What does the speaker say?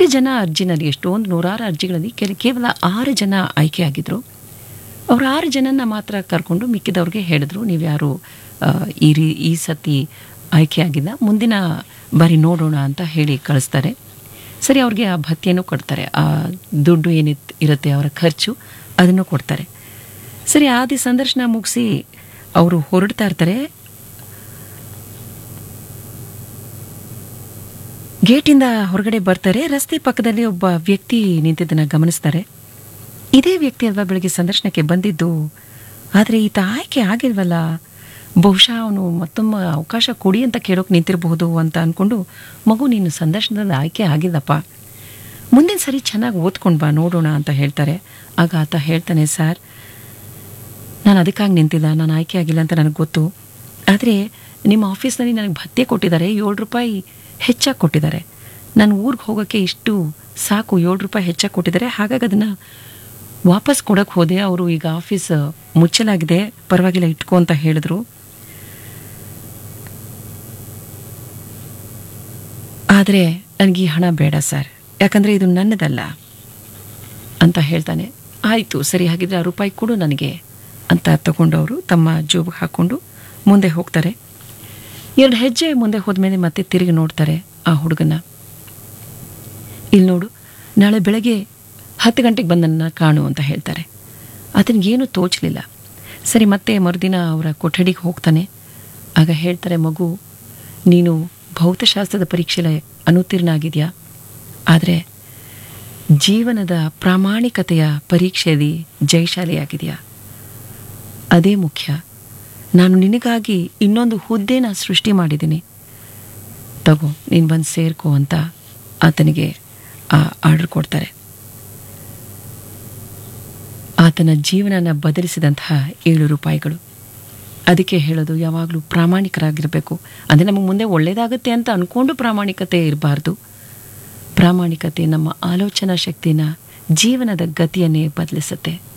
ಜನ ಅರ್ಜಿನಲ್ಲಿ ಎಷ್ಟೊಂದು ನೂರಾರು ಅರ್ಜಿಗಳಲ್ಲಿ ಕೆಲ ಕೇವಲ ಆರು ಜನ ಆಯ್ಕೆಯಾಗಿದ್ದರು ಅವ್ರು ಆರು ಜನನ ಮಾತ್ರ ಕರ್ಕೊಂಡು ಮಿಕ್ಕಿದವ್ರಿಗೆ ಹೇಳಿದ್ರು ನೀವ್ಯಾರು ಆ, ಈ ರೀ ಈ ಸತಿ ಆಯ್ಕೆಯಾಗಿಲ್ಲ ಮುಂದಿನ ಬಾರಿ ನೋಡೋಣ ಅಂತ ಹೇಳಿ ಕಳಿಸ್ತಾರೆ ಸರಿ ಅವ್ರಿಗೆ ಆ ಭತ್ಯೆನೂ ಕೊಡ್ತಾರೆ ಆ ದುಡ್ಡು ಏನಿತ್ ಇರುತ್ತೆ ಅವರ ಖರ್ಚು ಅದನ್ನು ಕೊಡ್ತಾರೆ ಸರಿ ಆದಿ ಸಂದರ್ಶನ ಮುಗಿಸಿ ಅವರು ಹೊರಡ್ತಾ ಇರ್ತಾರೆ ಗೇಟಿಂದ ಹೊರಗಡೆ ಬರ್ತಾರೆ ರಸ್ತೆ ಪಕ್ಕದಲ್ಲಿ ಒಬ್ಬ ವ್ಯಕ್ತಿ ನಿಂತಿದ್ದನ್ನ ಗಮನಿಸ್ತಾರೆ ಇದೇ ವ್ಯಕ್ತಿ ಅಲ್ವಾ ಬೆಳಗ್ಗೆ ಸಂದರ್ಶನಕ್ಕೆ ಬಂದಿದ್ದು ಆದರೆ ಈತ ಆಯ್ಕೆ ಆಗಿಲ್ವಲ್ಲ ಬಹುಶಃ ಅವನು ಮತ್ತೊಮ್ಮೆ ಅವಕಾಶ ಕೊಡಿ ಅಂತ ಕೇಳೋಕೆ ನಿಂತಿರಬಹುದು ಅಂತ ಅಂದ್ಕೊಂಡು ಮಗು ನೀನು ಸಂದರ್ಶನದಲ್ಲಿ ಆಯ್ಕೆ ಆಗಿಲ್ಲಪ್ಪ ಮುಂದಿನ ಸರಿ ಚೆನ್ನಾಗಿ ಓದ್ಕೊಂಡು ಬಾ ನೋಡೋಣ ಅಂತ ಹೇಳ್ತಾರೆ ಆಗ ಆತ ಹೇಳ್ತಾನೆ ಸರ್ ನಾನು ಅದಕ್ಕಾಗಿ ನಿಂತಿಲ್ಲ ನಾನು ಆಯ್ಕೆ ಆಗಿಲ್ಲ ಅಂತ ನನಗೆ ಗೊತ್ತು ಆದರೆ ನಿಮ್ಮ ಆಫೀಸ್ನಲ್ಲಿ ನನಗೆ ಭತ್ಯೆ ಕೊಟ್ಟಿದ್ದಾರೆ ಏಳು ರೂಪಾಯಿ ಹೆಚ್ಚಾಗಿ ಕೊಟ್ಟಿದ್ದಾರೆ ನಾನು ಊರಿಗೆ ಹೋಗೋಕ್ಕೆ ಇಷ್ಟು ಸಾಕು ಏಳು ರೂಪಾಯಿ ಹೆಚ್ಚಾಗಿ ಕೊಟ್ಟಿದ್ದಾರೆ ಹಾಗಾಗಿ ಅದನ್ನು ವಾಪಸ್ ಕೊಡೋಕ್ಕೆ ಹೋದೆ ಅವರು ಈಗ ಆಫೀಸ್ ಮುಚ್ಚಲಾಗಿದೆ ಪರವಾಗಿಲ್ಲ ಇಟ್ಕೋ ಅಂತ ಹೇಳಿದ್ರು ಆದರೆ ನನಗೆ ಈ ಹಣ ಬೇಡ ಸರ್ ಯಾಕಂದರೆ ಇದು ನನ್ನದಲ್ಲ ಅಂತ ಹೇಳ್ತಾನೆ ಆಯಿತು ಸರಿ ಹಾಗಿದ್ರೆ ಆ ರೂಪಾಯಿ ಕೊಡು ನನಗೆ ಅಂತ ತಗೊಂಡವರು ತಮ್ಮ ಜೋಬಿಗೆ ಹಾಕ್ಕೊಂಡು ಮುಂದೆ ಹೋಗ್ತಾರೆ ಎರಡು ಹೆಜ್ಜೆ ಮುಂದೆ ಹೋದ್ಮೇಲೆ ಮತ್ತೆ ತಿರುಗಿ ನೋಡ್ತಾರೆ ಆ ಹುಡುಗನ ಇಲ್ಲಿ ನೋಡು ನಾಳೆ ಬೆಳಗ್ಗೆ ಹತ್ತು ಗಂಟೆಗೆ ಬಂದನ್ನ ಕಾಣು ಅಂತ ಹೇಳ್ತಾರೆ ಆತನಿಗೇನು ತೋಚಲಿಲ್ಲ ಸರಿ ಮತ್ತೆ ಮರುದಿನ ಅವರ ಕೊಠಡಿಗೆ ಹೋಗ್ತಾನೆ ಆಗ ಹೇಳ್ತಾರೆ ಮಗು ನೀನು ಭೌತಶಾಸ್ತ್ರದ ಪರೀಕ್ಷೆಯಲ್ಲಿ ಅನುತ್ತೀರ್ಣ ಆಗಿದೆಯಾ ಆದರೆ ಜೀವನದ ಪ್ರಾಮಾಣಿಕತೆಯ ಪರೀಕ್ಷೆಯಲ್ಲಿ ಜಯಶಾಲಿಯಾಗಿದೆಯಾ ಅದೇ ಮುಖ್ಯ ನಾನು ನಿನಗಾಗಿ ಇನ್ನೊಂದು ಹುದ್ದೆನ ಸೃಷ್ಟಿ ಮಾಡಿದ್ದೀನಿ ತಗೋ ನೀನು ಬಂದು ಸೇರ್ಕೋ ಅಂತ ಆತನಿಗೆ ಆ ಆರ್ಡರ್ ಕೊಡ್ತಾರೆ ಆತನ ಜೀವನನ ಬದಲಿಸಿದಂತಹ ಏಳು ರೂಪಾಯಿಗಳು ಅದಕ್ಕೆ ಹೇಳೋದು ಯಾವಾಗಲೂ ಪ್ರಾಮಾಣಿಕರಾಗಿರಬೇಕು ಅಂದರೆ ನಮಗೆ ಮುಂದೆ ಒಳ್ಳೆಯದಾಗುತ್ತೆ ಅಂತ ಅಂದ್ಕೊಂಡು ಪ್ರಾಮಾಣಿಕತೆ ಇರಬಾರ್ದು ಪ್ರಾಮಾಣಿಕತೆ ನಮ್ಮ ಆಲೋಚನಾ ಶಕ್ತಿನ ಜೀವನದ ಗತಿಯನ್ನೇ ಬದಲಿಸುತ್ತೆ